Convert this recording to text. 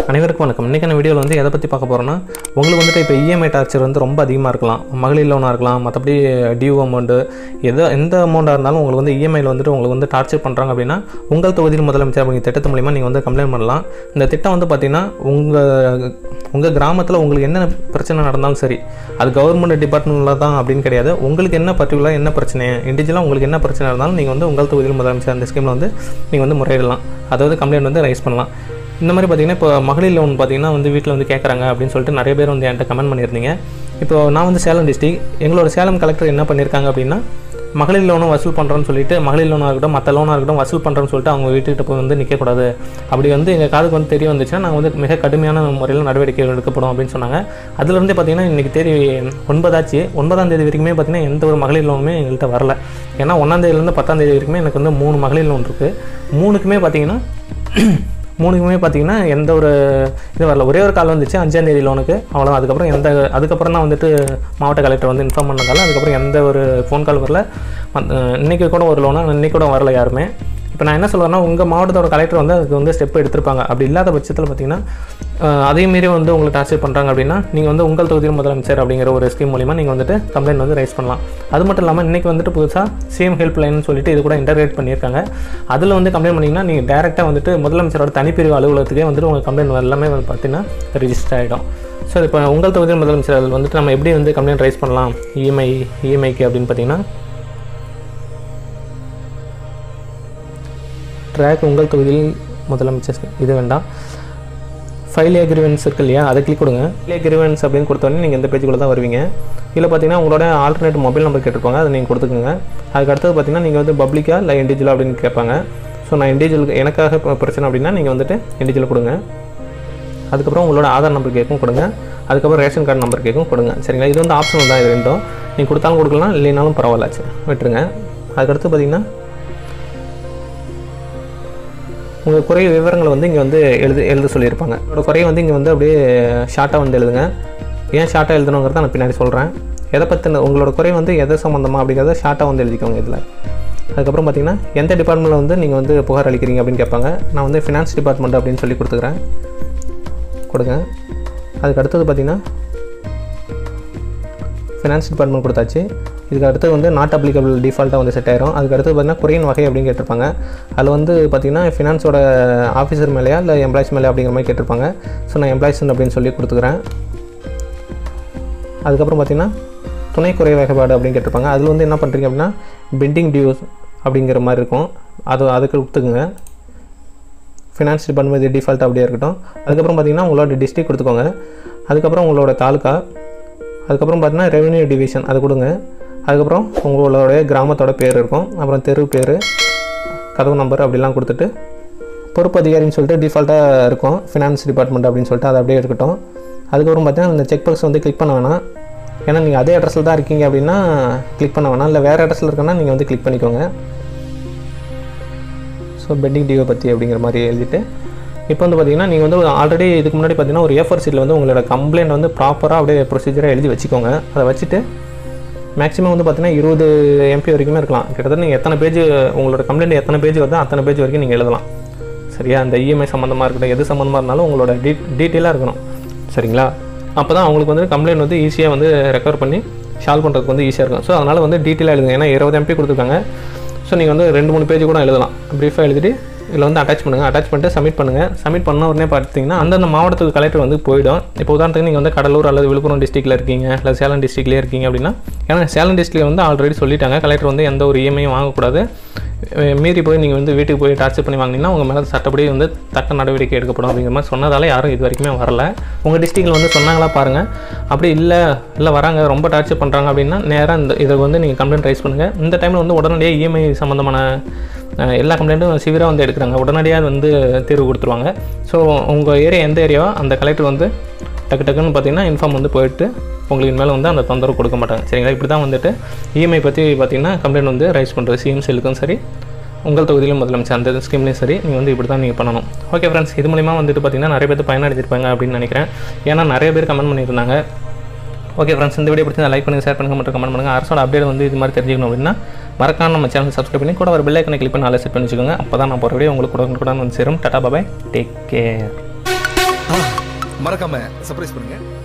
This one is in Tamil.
அனைவருக்கும் வணக்கம் இன்றைக்கான வீடியோவில் வந்து எதை பற்றி பார்க்க போகிறோன்னா உங்களுக்கு வந்துட்டு இப்போ இஎம்ஐ டார்ச்சர் வந்து ரொம்ப அதிகமாக இருக்கலாம் மகளிர் லோனாக இருக்கலாம் மற்றபடி டியூ அமௌண்ட்டு எதோ எந்த அமௌண்ட்டாக இருந்தாலும் உங்களுக்கு வந்து இஎம்ஐயில் வந்துட்டு உங்களுக்கு வந்து டார்ச்சர் பண்ணுறாங்க அப்படின்னா உங்கள் தொகுதியில் முதலமைச்சர் அப்படிங்கிற திட்டத்து மூலிமா நீங்கள் வந்து கம்ப்ளைண்ட் பண்ணலாம் இந்த திட்டம் வந்து பார்த்திங்கன்னா உங்கள் உங்கள் கிராமத்தில் உங்களுக்கு என்ன பிரச்சனை நடந்தாலும் சரி அது கவர்மெண்ட் டிபார்ட்மெண்ட்டில் தான் அப்படின்னு கிடையாது உங்களுக்கு என்ன பர்டிகுலராக என்ன பிரச்சனை இண்டிவிஜுவலாக உங்களுக்கு என்ன பிரச்சனை இருந்தாலும் நீங்கள் வந்து உங்கள் தொகுதியில் முதலமைச்சர் அந்த ஸ்கீமில் வந்து நீங்கள் வந்து முறையிடலாம் அதாவது கம்ப்ளைண்ட் வந்து ரைஸ் பண்ணலாம் இந்த மாதிரி பார்த்தீங்கன்னா இப்போ மகளிர் லோன் பார்த்தீங்கன்னா வந்து வீட்டில் வந்து கேட்குறாங்க அப்படின்னு சொல்லிட்டு நிறைய பேர் வந்து என்கிட்ட கமெண்ட் பண்ணியிருந்தீங்க இப்போ நான் வந்து சேலம் டிஸ்ட்ரிக் எங்களோட சேலம் கலெக்டர் என்ன பண்ணியிருக்காங்க அப்படின்னா மகளிர் லோனும் வசூல் பண்ணுறோன்னு சொல்லிட்டு மகளிர் லோனாக இருக்கட்டும் மற்ற லோனாக இருக்கட்டும் வசூல் பண்ணுறோன்னு சொல்லிட்டு அவங்க வீட்டுக்கிட்ட போய் வந்து நிற்கக்கூடாது அப்படி வந்து எங்கள் காதுக்கு வந்து தெரிய வந்துச்சுன்னா நாங்கள் வந்து மிக கடுமையான முறையில் நடவடிக்கை எடுக்கப்படும் அப்படின்னு சொன்னாங்க அதுலேருந்தே பார்த்தீங்கன்னா இன்றைக்கி தேதி ஒன்பதாச்சு ஒன்பதாம் தேதி வரைக்குமே பார்த்தீங்கன்னா எந்த ஒரு மகளிர் லோனுமே எங்கள்கிட்ட வரல ஏன்னா ஒன்றாம் தேதியிலேருந்து பத்தாம் தேதி வரைக்குமே எனக்கு வந்து மூணு மகளிர் லோன் இருக்குது மூணுக்குமே பார்த்தீங்கன்னா மூணுக்குமே பார்த்தீங்கன்னா எந்த ஒரு இது வரல ஒரே ஒரு கால் வந்துச்சு அஞ்சாம் தேதி லோனுக்கு அவ்வளோ அதுக்கப்புறம் எந்த அதுக்கப்புறம் தான் வந்துட்டு மாவட்ட கலெக்டர் வந்து இன்ஃபார்ம் பண்ணதால அதுக்கப்புறம் எந்த ஒரு ஃபோன் கால் வரல மத்த- இன்னைக்கு கூட ஒரு லோனா இன்னைக்கு கூட வரல யாருமே இப்போ நான் என்ன சொல்லுவேன்னா உங்கள் மாவட்டத்தோட கலெக்டர் வந்து அதுக்கு வந்து ஸ்டெப் எடுத்திருப்பாங்க அப்படி இல்லாத பட்சத்தில் பார்த்தீங்கன்னா அஹ், அதே மீறி வந்து உங்களுக்கு டார்ச்சர் பண்ணுறாங்க அப்படின்னா நீங்கள் வந்து உங்கள் தொகுதியில் முதலமைச்சர் அப்படிங்கிற ஒரு ஸ்கீம் மூலிமா நீங்கள் வந்துட்டு கம்ப்ளைண்ட் வந்து ரைஸ் பண்ணலாம் அது மட்டும் இல்லாமல் இன்றைக்கி வந்துட்டு புதுசாக சேம் ஹெல்ப் லைன் சொல்லிட்டு இது கூட இன்டர்கிரேட் பண்ணியிருக்காங்க அதில் வந்து கம்ப்ளைண்ட் பண்ணிங்கன்னா நீங்கள் டேரெக்டாக வந்துட்டு முதலமைச்சரோட தனிப்பிரிவு அலுவலகத்துக்கே வந்துட்டு உங்கள் கம்ப்ளைண்ட் எல்லாமே வந்து பார்த்தீங்கன்னா ரிஜிஸ்டர் ஆகிடும் ஸோ இப்போ உங்கள் தொகுதியில் முதலமைச்சர் அதில் வந்துட்டு நம்ம எப்படி வந்து கம்ப்ளைண்ட் ரைஸ் பண்ணலாம் இஎம்ஐ இஎம்ஐக்கு அப்படின்னு பார்த்தீங்கன்னா ட்ராக் உங்கள் தொகுதியில் முதலமைச்சர் இது வேண்டாம் ஃபைல் அக்ரிமெண்ட்ஸ் இருக்கு இல்லையா அதை கிளிக் கொடுங்க ஃபைல் அக்ரிமெண்ட்ஸ் அப்படின்னு கொடுத்தோடனே நீங்கள் இந்த பேஜுக்குள்ளே தான் வருவீங்க இதில் பார்த்தீங்கன்னா உங்களோட ஆல்டர்னேட் மொபைல் நம்பர் கேட்டிருப்பாங்க அதை நீங்கள் கொடுத்துக்குங்க அதுக்கு அடுத்தது பார்த்தீங்கன்னா நீங்கள் வந்து பப்ளிக்கா இல்லை இண்டிவிஜுவல் அப்படின்னு கேட்பாங்க ஸோ நான் இண்டிவிஜுவல் எனக்காக இப்போ பிரச்சனை அப்படின்னா நீங்கள் வந்துட்டு இண்டிவிஜுவல் கொடுங்க அதுக்கப்புறம் உங்களோட ஆதார் நம்பர் கேட்கும் கொடுங்க அதுக்கப்புறம் ரேஷன் கார்டு நம்பர் கேட்கும் கொடுங்க சரிங்களா இது வந்து ஆப்ஷனல் தான் இது ரெண்டும் நீங்கள் கொடுத்தாலும் கொடுக்கலாம் இல்லைனாலும் பரவாயில்ல சரி, விட்டுருங்க அதுக்கடுத்து பார்த்தீங்கன்னா உங்கள் குறை விவரங்களை வந்து இங்கே வந்து எழுது எழுத சொல்லியிருப்பாங்க உங்களோட குறையை வந்து இங்கே வந்து அப்படியே ஷார்ட்டாக வந்து எழுதுங்க ஏன் ஷார்ட்டாக எழுதணுங்கிறத நான் பின்னாடி சொல்கிறேன் எதை பற்றின உங்களோட குறை வந்து எதை சம்மந்தமாக அப்படிங்கிறத ஷார்ட்டாக வந்து எழுதிக்கோங்க இதில் அதுக்கப்புறம் பார்த்தீங்கன்னா எந்த டிபார்ட்மெண்ட்டில் வந்து நீங்கள் வந்து புகார் அளிக்கிறீங்க அப்படின்னு கேட்பாங்க நான் வந்து ஃபினான்ஸ் டிபார்ட்மெண்ட் அப்படின்னு சொல்லி கொடுத்துக்கிறேன் கொடுங்க அதுக்கு அடுத்தது பார்த்தீங்கன்னா ஃபினான்ஸ் டிபார்ட்மெண்ட் கொடுத்தாச்சு இதுக்கு அடுத்து வந்து நாட் அப்ளிகபிள் டிஃபால்ட்டாக வந்து செட் ஆயிரும் அதுக்கு அடுத்து பார்த்தீங்கன்னா குறையின் வகை அப்படின்னு கேட்டிருப்பாங்க அதில் வந்து பார்த்தீங்கன்னா ஃபினான்ஸோட ஆஃபீஸர் மேலேயா இல்லை எம்ப்ளாய்ஸ் மேலே அப்படிங்கிற மாதிரி கேட்டிருப்பாங்க ஸோ நான் எம்ப்ளாய்ஸ் அப்படின்னு சொல்லி கொடுத்துக்கிறேன் அதுக்கப்புறம் பார்த்தீங்கன்னா துணை குறை வகைப்பாடு அப்படின்னு கேட்டிருப்பாங்க அதில் வந்து என்ன பண்ணுறீங்க அப்படின்னா பெண்டிங் டியூஸ் அப்படிங்கிற மாதிரி இருக்கும் அது அதுக்கு கொடுத்துக்குங்க ஃபினான்ஸ் டிபார்ட்மெண்ட் டிஃபால்ட் அப்படியே இருக்கட்டும் அதுக்கப்புறம் பார்த்தீங்கன்னா உங்களோட டிஸ்ட்ரிக் கொடுத்துக்கோங்க அதுக்கப்புறம் உங்களோட தாலுக்கா அதுக்கப்புறம் பார்த்தீங்கன்னா ரெவென்யூ டிவிஷன் அது கொடுங்க அதுக்கப்புறம் உங்களோட கிராமத்தோட பேர் இருக்கும் அப்புறம் தெரு பேர் கதவு நம்பர் அப்படிலாம் கொடுத்துட்டு பொறுப்பு அதிகாரின்னு சொல்லிட்டு டிஃபால்ட்டாக இருக்கும் ஃபினான்ஸ் டிபார்ட்மெண்ட் அப்படின்னு சொல்லிட்டு அது அப்படியே இருக்கட்டும் அதுக்கப்புறம் பார்த்தீங்கன்னா இந்த செக் பாக்ஸ் வந்து கிளிக் பண்ண வேணாம் ஏன்னா நீங்கள் அதே அட்ரஸில் தான் இருக்கீங்க அப்படின்னா கிளிக் பண்ண வேணாம் இல்லை வேறு அட்ரஸில் இருக்கன்னா நீங்கள் வந்து கிளிக் பண்ணிக்கோங்க ஸோ பெட்டிங் டியூவை பற்றி அப்படிங்கிற மாதிரி எழுதிட்டு இப்போ வந்து பார்த்தீங்கன்னா நீங்கள் வந்து ஆல்ரெடி இதுக்கு முன்னாடி பார்த்தீங்கன்னா ஒரு ஏஃபர் சீட்டில் வந்து உங்களோட கம்ப்ளைண்ட் வந்து ப்ராப்பராக அப்படியே ப்ரொசீஜராக எழுதி வச்சுக்கோங்க அதை வச்சுட்டு மேக்ஸிமம் வந்து பார்த்தீங்கன்னா இருபது எம்பி வரைக்குமே இருக்கலாம் கிட்டத்தட்ட நீங்கள் எத்தனை பேஜ் உங்களோட கம்ப்ளைண்ட் எத்தனை பேஜ் வருதோ அத்தனை பேஜ் வரைக்கும் நீங்கள் எழுதலாம் சரியா அந்த இஎம்ஐ சம்மந்தமாக இருக்கட்டும் எது சம்மந்தமாக இருந்தாலும் உங்களோட டீ டீட்டெயிலாக இருக்கணும் சரிங்களா அப்போ தான் அவங்களுக்கு வந்து கம்ப்ளைண்ட் வந்து ஈஸியாக வந்து ரெக்கவர் பண்ணி சால்வ் பண்ணுறதுக்கு வந்து ஈஸியாக இருக்கும் ஸோ அதனால் வந்து டீட்டெயிலாக எழுதுங்க ஏன்னா இருபது எம்பி கொடுத்துருக்காங்க ஸோ நீங்கள் வந்து ரெண்டு மூணு பேஜ் கூட எழுதலாம் ப்ரீஃபாக எழுதிட்டு இதில் வந்து அட்டாச் பண்ணுங்கள் அட்டாச் பண்ணிட்டு சப்மிட் பண்ணுங்கள் சப்மிட் பண்ண உடனே பார்த்தீங்கன்னா அந்தந்த மாவட்டத்துக்கு கலெக்டர் வந்து போயிடும் இப்போ உதாரணத்துக்கு நீங்கள் வந்து கடலூர் அல்லது விழுப்புரம் டிஸ்ட்ரிக்ட்டில் இருக்கீங்க இல்லை சேலம் டிஸ்ட்ரிக்ட்லேயே இருக்கீங்க அப்படின்னா ஏன்னா சேலம் டிஸ்ட்ரிக்ட் வந்து ஆல்ரெடி சொல்லிட்டாங்க கலெக்டர் வந்து எந்த ஒரு இஎம்ஐயும் வாங்கக்கூடாது அஹ் மீறி போய் நீங்கள் வந்து வீட்டுக்கு போய் டார்ச்சர் பண்ணி வாங்கினீங்கன்னா உங்கள் மேலே சட்டப்படி வந்து தக்க நடவடிக்கை எடுக்கப்படும் அப்படிங்கிற மாதிரி சொன்னதால யாரும் இது வரைக்குமே வரல உங்கள் டிஸ்ட்ரிக்டில் வந்து சொன்னாங்களா பாருங்கள் அப்படி இல்லை இல்லை வராங்க ரொம்ப டார்ச்சர் பண்ணுறாங்க அப்படின்னா நேராக இந்த இதை வந்து நீங்கள் கம்ப்ளைண்ட் ரைஸ் பண்ணுங்கள் இந்த டைமில் வந்து உடனடியாக இஎம்ஐ சம்மந்தமான அஹ், எல்லா கம்ப்ளைண்ட்டும் சிவியராக வந்து எடுக்கிறாங்க உடனடியாக வந்து தீர்வு கொடுத்துருவாங்க ஸோ உங்கள் ஏரியா எந்த ஏரியாவோ அந்த கலெக்டர் வந்து டக்கு டக்குன்னு பார்த்தீங்கன்னா இன்ஃபார்ம் வந்து போயிட்டு உங்களுக்கு இனிமேல் வந்து அந்த தொந்தரவு கொடுக்க மாட்டாங்க சரிங்களா இப்படி தான் வந்துட்டு இஎம்ஐ பற்றி பார்த்தீங்கன்னா கம்ப்ளைண்ட் வந்து ரைஸ் பண்ணுறது சிஎம்சிலுக்கும் சரி உங்கள் தொகுதியிலும் முதலமைச்சர் அந்த ஸ்கீம்லேயும் சரி நீங்கள் வந்து இப்படி தான் நீங்கள் பண்ணணும் ஓகே ஃப்ரெண்ட்ஸ் இது மூலிமா வந்துட்டு பார்த்தீங்கன்னா நிறைய பேர் பயனடைஞ்சிருப்பாங்க அப்படின்னு நினைக்கிறேன் ஏன்னா நிறைய பேர் கமெண்ட் பண்ணியிருந்தாங்க ஓகே ஃப்ரெண்ட்ஸ் இந்த வீடியோ பிடிச்சி லைக் பண்ணுங்கள் ஷேர் பண்ணுங்கள் மற்றும் கமெண்ட் பண்ணுங்கள் அரசோட அப்டேட் வந்து இது மாதிரி தெரிஞ்சுக்கணும் அப்படின்னா மறக்காம நம்ம சேனல் சப்ஸ்கிரைப் பண்ணி கூட ஒரு பெல் ஐக்கனை கிளிக் பண்ணி நல்லா செட் பண்ணி வச்சுக்கோங்க அப்போ தான் நான் போகிற வீடியோ உங்களுக்கு கூட கூட வந்து சேரும் டாடா பாபாய் டேக் கேர் மறக்காம சர்ப்ரைஸ் பண்ணுங்க